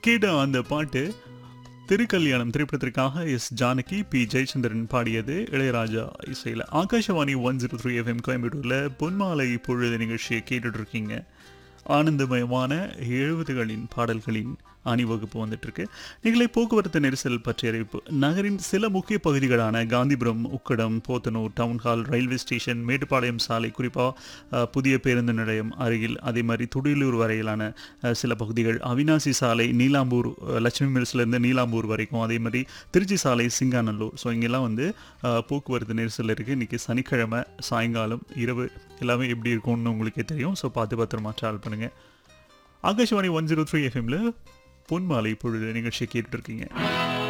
கேட்ட அந்த பாட்டு திருக்கல்யாணம் திரைப்படத்திற்காக எஸ் ஜானகி பி ஜெயச்சந்திரன் பாடியது இளையராஜா இசையில் Akashvani one zero three FM கோயம்புத்தூரில் பொன்மாலை பொழுது நிகழ்ச்சியை கேட்டுட்டு இருக்கீங்க ஆனந்தமயமான எழுபதுகளின் பாடல்களின் அணிவகுப்பு வந்துட்டு இருக்கு நீங்களே போக்குவரத்து நெரிசல் பற்றிய அறிவிப்பு நகரின் சில முக்கிய பகுதிகளான Gandhipuram Ukkadam Podanur town hall railway station Mettupalayam சாலை குறிப்பாக புதிய பேருந்து நிலையம் அருகில் அதே மாதிரி துடியலூர் வரையிலான அஹ், சில பகுதிகள் அவினாசி சாலை நீலாம்பூர் அஹ், லட்சுமி மில்ஸ்லேருந்து நீலாம்பூர் வரைக்கும் அதே மாதிரி திருச்சி சாலை சிங்காநல்லூர் ஸோ இங்கெல்லாம் வந்து அஹ், போக்குவரத்து நெரிசல் இருக்குது இன்றைக்கி சனிக்கிழமை சாயங்காலம் இரவு எல்லாமே எப்படி இருக்கும்னு உங்களுக்கே தெரியும் ஸோ பார்த்து பத்திரமா ட்ராவல் பண்ணுங்கள் ஆகாஷவாணி ஒன் ஜீரோ த்ரீ எஃப்எம்ல பொன்மாலை பொழுது நிகழ்ச்சியை கேட்டுட்டு இருக்கீங்க